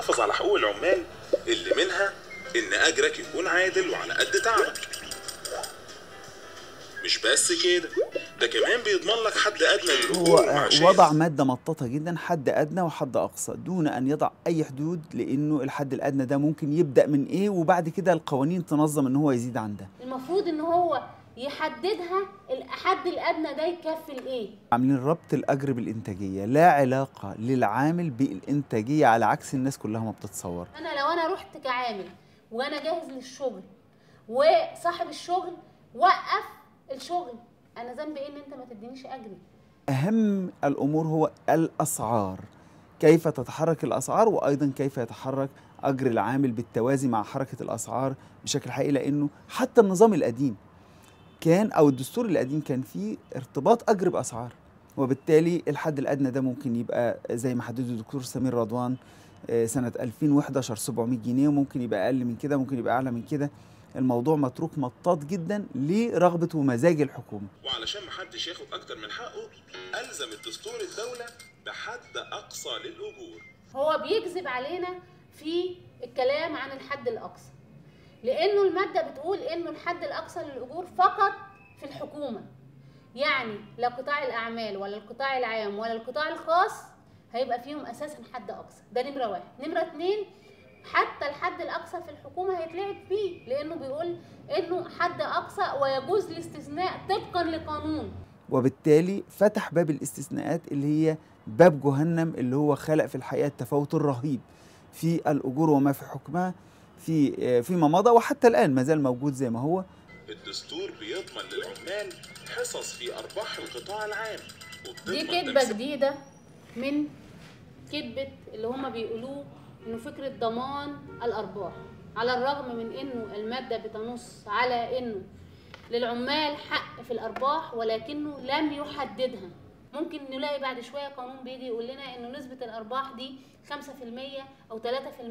تحافظ على حقوق العمال اللي منها إن أجرك يكون عادل وعلى قد تعبك مش بس كده ده كمان بيضمن لك حد أدنى للأجور هو والمعاشات وضع مادة مطاطة جدا حد أدنى وحد أقصى دون أن يضع أي حدود لأنه الحد الأدنى ده ممكن يبدأ من إيه وبعد كده القوانين تنظم إن هو يزيد عن ده المفروض ان هو يحددها الحد الادنى ده يكفي لايه عاملين ربط الأجر بالإنتاجية لا علاقة للعامل بالإنتاجية على عكس الناس كلها ما بتتصور انا لو انا رحت كعامل وانا جاهز للشغل وصاحب الشغل وقف الشغل انا ذنبي ايه ان انت ما تدينيش اجري أهم الأمور هو الأسعار كيف تتحرك الأسعار وأيضا كيف يتحرك أجر العامل بالتوازي مع حركة الأسعار بشكل حقيقي لأنه حتى النظام القديم كان أو الدستور القديم كان فيه ارتباط أجر بأسعار وبالتالي الحد الأدنى ده ممكن يبقى زي ما حدده الدكتور سمير رضوان آه، سنة 2011 700 جنيه وممكن يبقى أقل من كده ممكن يبقى أعلى من كده الموضوع متروك مطاط جدا لرغبة ومزاج الحكومة وعلشان محدش ياخد أكتر من حقه ألزم الدستور الدولة بحد أقصى للأجور هو بيكذب علينا في الكلام عن الحد الاقصى لانه الماده بتقول انه الحد الاقصى للاجور فقط في الحكومه يعني لا قطاع الاعمال ولا القطاع العام ولا القطاع الخاص هيبقى فيهم اساسا حد اقصى ده نمره واحد نمره اتنين حتى الحد الاقصى في الحكومه هيتلعب فيه لانه بيقول انه حد اقصى ويجوز الاستثناء طبقا لقانون وبالتالي فتح باب الاستثناءات اللي هي باب جهنم اللي هو خلق في الحقيقه التفاوت الرهيب في الاجور وما في حكمها في فيما مضى وحتى الان ما زال موجود زي ما هو الدستور بيضمن للعمال حصص في أرباح القطاع العام دي وبتضمن كذبه تمسك- جديده من كذبه اللي هما بيقولوه انه فكره ضمان الارباح على الرغم من انه الماده بتنص على انه للعمال حق في الارباح ولكنه لم يحددها ممكن نلاقي بعد شويه قانون بيجي يقول لنا انه نسبه الارباح دي 5% او 3%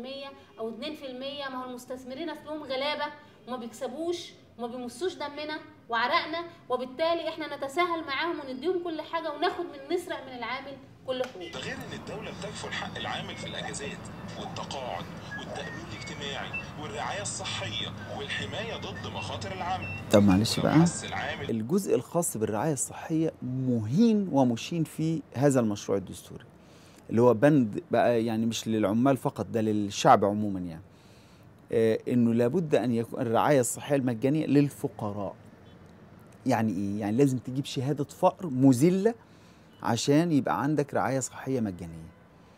او 2% ما هو المستثمرين اصلهم غلابه وما بيكسبوش وما بيمصوش دمنا وعرقنا وبالتالي احنا نتساهل معاهم ونديهم كل حاجه وناخد من نسرق من العامل كل حقوقه ده غير ان الدولة بتكفل حق العامل في الاجازات والتقاعد والتأمين الاجتماعي والرعاية الصحية والحماية ضد مخاطر العمل طب معلش لو بقى حس العامل الجزء الخاص بالرعايه الصحيه مهين ومشين في هذا المشروع الدستوري اللي هو بند بقى يعني مش للعمال فقط ده للشعب عموما يعني آه انه لابد ان يكون الرعايه الصحيه المجانيه للفقراء يعني ايه يعني لازم تجيب شهاده فقر مذله عشان يبقى عندك رعايه صحيه مجانيه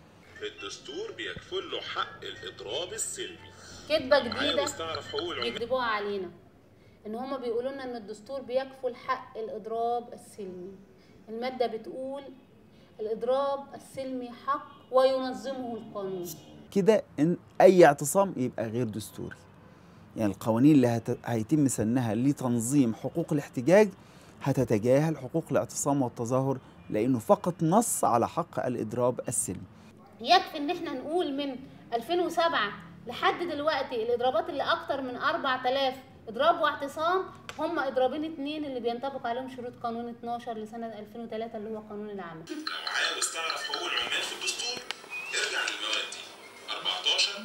الدستور بيكفل له حق الاضراب السلمي كذبه جديده عاوز تعرف حقوق العمال بيكذبوها علينا ان هما بيقولوا لنا ان الدستور بيكفل حق الاضراب السلمي الماده بتقول الاضراب السلمي حق وينظمه القانون كده ان اي اعتصام يبقى غير دستوري يعني القوانين اللي هت... هيتم سنها لتنظيم حقوق الاحتجاج هتتجاهل حقوق الاعتصام والتظاهر لانه فقط نص على حق الاضراب السلمي يكفي ان احنا نقول من 2007 لحد دلوقتي الاضرابات اللي اكتر من 4000 اضراب واعتصام هم اضرابين اتنين اللي بينطبق عليهم شروط قانون 12 لسنه 2003 اللي هو قانون العمل لو عاوز تعرف حقوق العمال في الدستور ارجع للمواد دي 14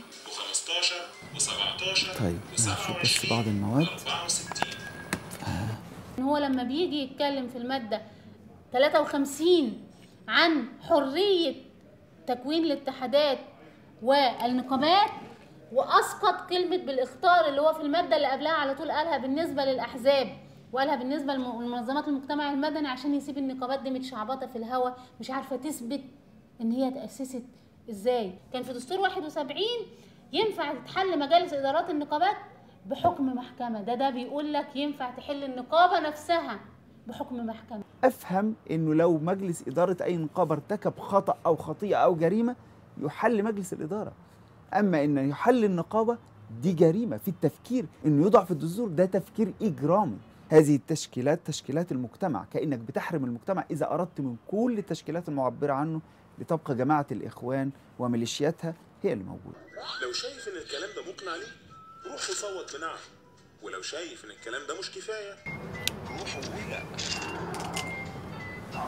و15 و17 طيب نشوف بس بعض المواد 64 ان هو لما بيجي يتكلم في الماده 53 عن حريه تكوين الاتحادات والنقابات واسقط كلمه بالاختار اللي هو في الماده اللي قبلها على طول قالها بالنسبه للاحزاب وقالها بالنسبه لمنظمات المجتمع المدني عشان يسيب النقابات دي متشعبطه في الهوا مش عارفه تثبت ان هي تاسست ازاي كان في دستور 71 ينفع تتحل مجالس ادارات النقابات بحكم محكمه ده ده بيقول لك ينفع تحل النقابه نفسها بحكم محكمه افهم انه لو مجلس اداره اي نقابه ارتكب خطا او خطيئه او جريمه يحل مجلس الاداره اما ان يحل النقابه دي جريمه في التفكير انه يوضع في الدستور ده تفكير اجرامي هذه التشكيلات تشكيلات المجتمع كانك بتحرم المجتمع اذا اردت من كل التشكيلات المعبره عنه لتبقى جماعه الاخوان وميليشياتها هي اللي موجوده لو شايف ان الكلام ده مقنع ليك روح وصوت بنعم ولو شايف ان الكلام ده مش كفايه روح وقول لا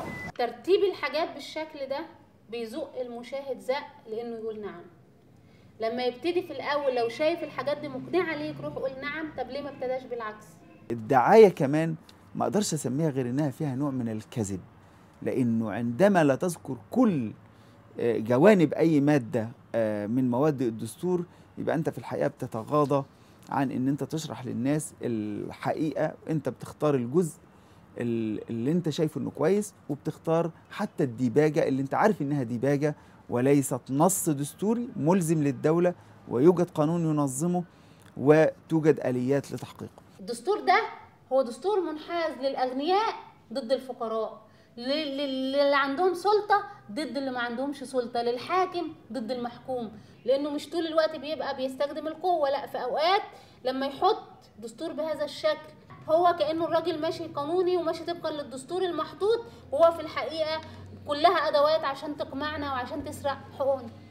ترتيب الحاجات بالشكل ده بيزق المشاهد زق لانه يقول نعم لما يبتدي في الاول لو شايف الحاجات دي مقنعه ليك روح قول نعم طب ليه ما ابتداش بالعكس الدعاية كمان ما اقدرش اسميها غير انها فيها نوع من الكذب لانه عندما لا تذكر كل آه، جوانب اي مادة آه، من مواد الدستور يبقى انت في الحقيقة بتتغاضى عن ان انت تشرح للناس الحقيقة انت بتختار الجزء ال- اللي انت شايفه انه كويس وبتختار حتى الديباجة اللي انت عارف انها ديباجة وليست نص دستوري ملزم للدولة ويوجد قانون ينظمه وتوجد آليات لتحقيقه الدستور ده هو دستور منحاز للاغنياء ضد الفقراء لل- لل- للي عندهم سلطه ضد اللي ما عندهمش سلطه للحاكم ضد المحكوم لانه مش طول الوقت بيبقى بيستخدم القوه لا في اوقات لما يحط دستور بهذا الشكل هو كانه الراجل ماشي قانوني وماشي طبقا للدستور المحطوط وهو في الحقيقه كلها ادوات عشان تقمعنا وعشان تسرق حقوقنا